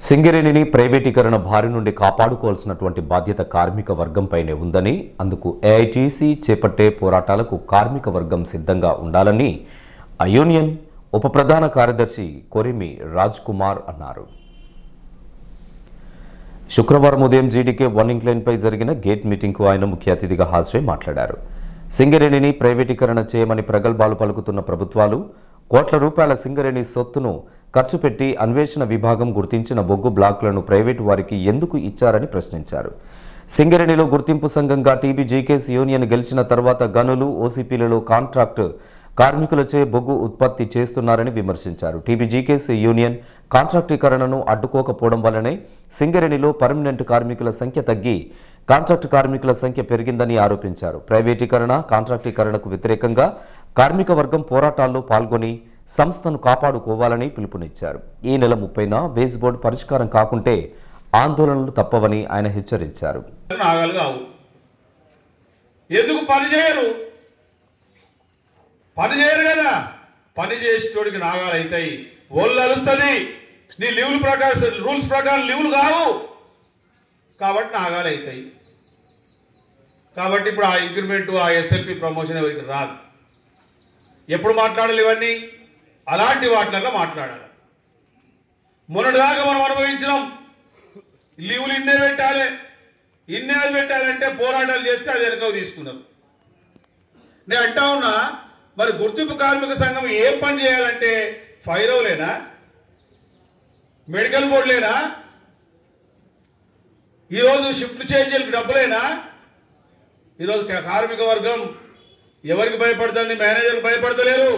సింగరేణిని ప్రైవేటీకరణ బారి నుండి కాపాడుకోవాల్సినటువంటి బాధ్యత కార్మిక వర్గంపైనే ఉందని అందుకు ఏఐటీసీ చేపట్టే పోరాటాలకు కార్మిక వర్గం సిద్ధంగా ఉండాలని ఆ యూనియన్ ఉప ప్రధాన కార్యదర్శి కొరిమి రాజ్ కుమార్ అన్నారు శుక్రవారం ఉదయం జీడీకే వన్ ఇంక్లైన్పై జరిగిన గేట్ మీటింగ్కు ఆయన ముఖ్య అతిథిగా హాజరై మాట్లాడారు సింగరేణిని ప్రైవేటీకరణ చేయమని ప్రగల్భాలు పలుకుతున్న ప్రభుత్వాలు కోట్ల రూపాయల సింగరేణి సొత్తును ఖర్చు పెట్టి అన్వేషణ విభాగం గుర్తించిన బొగ్గు బ్లాకులను ప్రైవేటు వారికి ఎందుకు ఇచ్చారని ప్రశ్నించారు సింగరేణిలో గుర్తింపు సంఘంగా టీబీ జీకేస్ యూనియన్ గెలిచిన తర్వాత గనులు ఓసీపీలలో కాంట్రాక్ట్ కార్మికులచే బొగ్గు ఉత్పత్తి చేస్తున్నారని విమర్శించారు టీబీ జీకేస్ యూనియన్ కాంట్రాక్టీకరణను అడ్డుకోకపోవడం వల్లనే సింగరేణిలో పర్మనెంట్ కార్మికుల సంఖ్య తగ్గి కాంట్రాక్ట్ కార్మికుల సంఖ్య పెరిగిందని ఆరోపించారు ప్రైవేటీకరణ కాంట్రాక్టీకరణకు వ్యతిరేకంగా కార్మిక వర్గం పోరాటాల్లో పాల్గొని సంస్థను కాపాడుకోవాలని పిలుపునిచ్చారు ఈ నెల ముప్పైన వేజ్ బోర్డు పరిష్కారం కాకుంటే ఆందోళనలు తప్పవని ఆయన హెచ్చరించారు నాగలు కావు ఎందుకు పని చేయరు పని చేయరు కదా పని చేసేటోడికి నాగాలు అవుతాయి ఒళ్ళు అలుస్తుంది నీ లీవుల ప్రకారం రూల్స్ ప్రకారం లీవులు కావు కాబట్టి నాగాలు అవుతాయి కాబట్టి ఇప్పుడు ఆ ఇంక్రిమెంట్ ఆ ఎస్ఎల్పి ప్రమోషన్ ఎవరికి రాదు ఎప్పుడు మాట్లాడాలి ఇవన్నీ అలాంటి వాటిలలో మాట్లాడాలి మొన్నటిదాకా మనం అనుభవించినాం లీవులు ఇన్నే పెట్టాలి ఇన్నే అది పెట్టాలంటే పోరాటాలు చేస్తే అది వెనక తీసుకున్నాం నేను అంటా ఉన్నా మరి గుర్తింపు కార్మిక సంఘం ఏం పని చేయాలంటే ఫైరవ్లేనా మెడికల్ బోర్డులేనా ఈరోజు షిఫ్ట్ చేంజ్లకు డబ్బులేనా ఈరోజు కా- కార్మిక వర్గం ఎవరికి భయపడుతుంది మేనేజర్కి భయపడతలేరు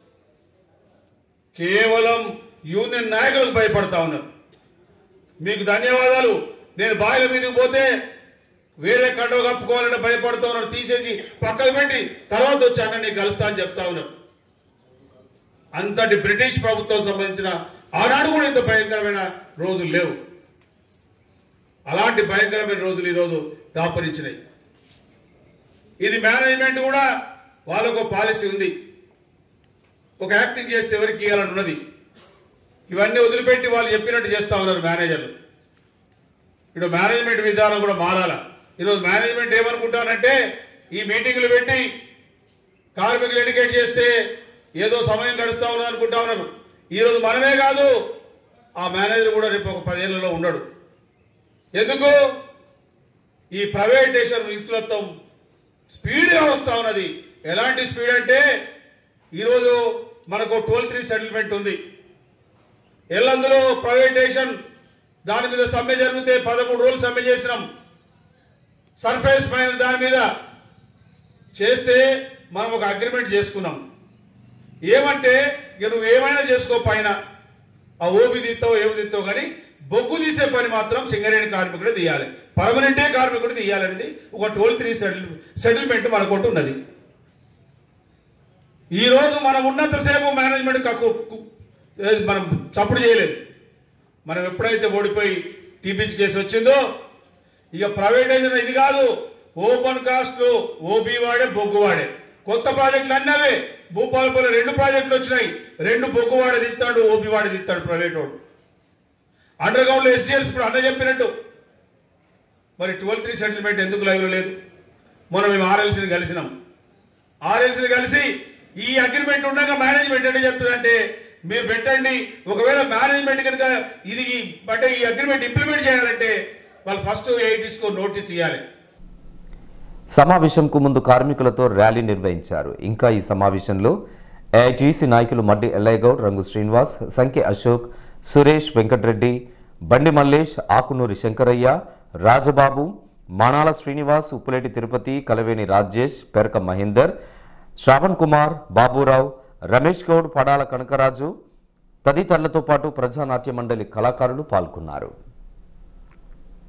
కేవలం యూనియన్ నాయకులకు భయపడతా ఉన్నారు మీకు ధన్యవాదాలు నేను బాయిల మీదకి పోతే వేరే కండవ కప్పుకోవాలంటే భయపడుతూ ఉన్నారు తీసేసి పక్కకు పెట్టి తర్వాత వచ్చి అన్న నీకు కలుస్తా అని చెప్తా ఉన్నారు అంతటి బ్రిటిష్ ప్రభుత్వం సంబంధించిన ఆనాడు కూడా ఇంత భయంకరమైన రోజులు లేవు అలాంటి భయంకరమైన రోజులు ఈరోజు దాపరించినాయి ఇది మేనేజ్మెంట్ కూడా వాళ్ళకు ఒక పాలసీ ఉంది ఒక యాక్టింగ్ చేస్తే ఎవరికి ఇవ్వాలని ఉన్నది ఇవన్నీ వదిలిపెట్టి వాళ్ళు చెప్పినట్టు చేస్తా ఉన్నారు మేనేజర్లు ఇప్పుడు మేనేజ్మెంట్ విధానం కూడా మారాల ఈరోజు మేనేజ్మెంట్ ఏమనుకుంటానంటే ఈ మీటింగులు పెట్టి కార్మికులు ఎడ్యుకేట్ చేస్తే ఏదో సమయం గడుస్తా ఉన్నది అనుకుంటా ఉన్నారు ఈరోజు మనమే కాదు ఆ మేనేజర్ కూడా రేపు ఒక పదేళ్లలో ఉండడు ఎందుకు ఈ ప్రైవేటేషన్ వికృత్వం స్పీడ్గా వస్తా ఉన్నది ఎలాంటి స్పీడ్ అంటే ఈరోజు మనకు టోల్ త్రీ సెటిల్మెంట్ ఉంది ఎల్లందులో ప్రైవేటేషన్ దాని మీద సమ్మె జరిగితే పదమూడు రోజులు సమ్మె చేసినాం సర్ఫేస్ పైన దాని మీద చేస్తే మనం ఒక అగ్రిమెంట్ చేసుకున్నాం ఏమంటే ఇక నువ్వు ఏమైనా చేసుకో పైన ఆ ఓబి తీస్తావు ఏమి తీస్తావు కానీ బొగ్గు తీసే పని మాత్రం సింగరేణి కార్మికుడు తీయాలి పర్మనెంటే కార్మికుడు తీయాలనేది ఒక టోల్ త్రీ సెటిల్ సెటిల్మెంట్ మనకొట్టు ఉన్నది ఈ రోజు మనం ఉన్నంతసేపు మేనేజ్మెంట్ కక్కు కు- ఏది మనం చప్పుడు చేయలేదు మనం ఎప్పుడైతే ఓడిపోయి టీపీసీ కేసు వచ్చిందో ఇక ప్రైవేటైజేషన్ ఇది కాదు ఓపెన్ కాస్ట్ ఓబీ వాడే బొగ్గు వాడే కొత్త ప్రాజెక్టులు అన్నవే భూపాలపల్లి రెండు ప్రాజెక్టులు వచ్చినాయి రెండు బొగ్గు వాడేది ఇస్తాడు ఓబీ వాడేది ఇస్తాడు ప్రైవేట్ వాడు అండర్ గ్రౌండ్ ఎస్డిఎల్స్ ఇప్పుడు అన్న చెప్పినట్టు మరి ట్వెల్వ్ త్రీ సెటిల్మెంట్ ఎందుకు లైవ్లో లేదు మొన్న మేము ఆర్ఎల్సీని కలిసినాం ఆర్ఎల్సీని కలిసి ఈ అగ్రిమెంట్ ఉండగా మేనేజ్మెంట్ ఎట్లా చెప్తుందంటే మీరు పెట్టండి ఒకవేళ మేనేజ్మెంట్ కనుక ఇది అంటే ఈ అగ్రిమెంట్ ఇంప్లిమెంట్ చేయాలంటే వాళ్ళు ఫస్ట్ ఎయిటీస్కో నోటీస్ ఇవ్వాలి సమావేశంకు ముందు కార్మికులతో ర్యాలీ నిర్వహించారు ఇంకా ఈ సమావేశంలో ఏఐటీసీ నాయకులు మడ్డి ఎల్లయ్యగౌడ్ రంగు శ్రీనివాస్ సంఖ్య అశోక్ సురేష్ వెంకటరెడ్డి బండి మల్లేష్ ఆకునూరి శంకరయ్య రాజబాబు మానాల శ్రీనివాస్ ఉప్పులేటి తిరుపతి కలవేని రాజేష్ పెరక మహేందర్ శ్రావణ్ కుమార్ బాబురావు రమేష్ గౌడ్ పడాల కనకరాజు తదితరులతో పాటు ప్రజానాట్య మండలి కళాకారులు పాల్గొన్నారు